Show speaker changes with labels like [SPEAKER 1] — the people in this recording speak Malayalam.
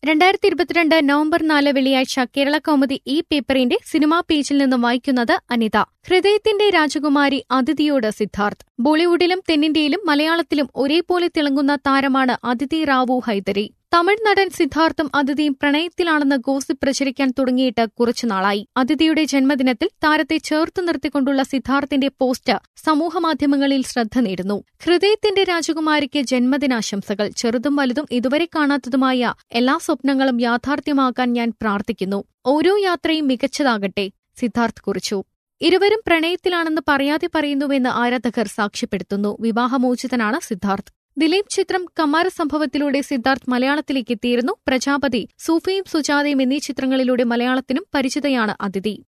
[SPEAKER 1] രണ്ടായിരത്തി ഇരുപത്തിരണ്ട് നവംബർ നാല് വെള്ളിയാഴ്ച കേരള കൗമുദി ഈ പേപ്പറിന്റെ സിനിമാ പേജിൽ നിന്നും വായിക്കുന്നത് അനിത ഹൃദയത്തിന്റെ രാജകുമാരി അതിഥിയോട് സിദ്ധാർത്ഥ് ബോളിവുഡിലും തെന്നിന്ത്യയിലും മലയാളത്തിലും ഒരേപോലെ തിളങ്ങുന്ന താരമാണ് അതിഥി റാവു ഹൈദരി തമിഴ് നടൻ സിദ്ധാർത്ഥും അതിഥിയും പ്രണയത്തിലാണെന്ന് ഗോസിപ്പ് പ്രചരിക്കാൻ തുടങ്ങിയിട്ട് കുറച്ചുനാളായി അതിഥിയുടെ ജന്മദിനത്തിൽ താരത്തെ ചേർത്തു നിർത്തിക്കൊണ്ടുള്ള സിദ്ധാർത്ഥിന്റെ പോസ്റ്റ് സമൂഹമാധ്യമങ്ങളിൽ ശ്രദ്ധ നേടുന്നു ഹൃദയത്തിന്റെ രാജകുമാരിക്ക് ജന്മദിനാശംസകൾ ചെറുതും വലുതും ഇതുവരെ കാണാത്തതുമായ എല്ലാ സ്വപ്നങ്ങളും യാഥാർത്ഥ്യമാക്കാൻ ഞാൻ പ്രാർത്ഥിക്കുന്നു ഓരോ യാത്രയും മികച്ചതാകട്ടെ സിദ്ധാർത്ഥ് കുറിച്ചു ഇരുവരും പ്രണയത്തിലാണെന്ന് പറയാതെ പറയുന്നുവെന്ന് ആരാധകർ സാക്ഷ്യപ്പെടുത്തുന്നു വിവാഹമോചിതനാണ് സിദ്ധാർത്ഥ് ദിലീപ് ചിത്രം കമാര സംഭവത്തിലൂടെ സിദ്ധാർത്ഥ് മലയാളത്തിലേക്ക് എത്തിയിരുന്നു പ്രജാപതി സൂഫിയും സുജാതയും എന്നീ ചിത്രങ്ങളിലൂടെ മലയാളത്തിനും പരിചിതയാണ് അതിഥി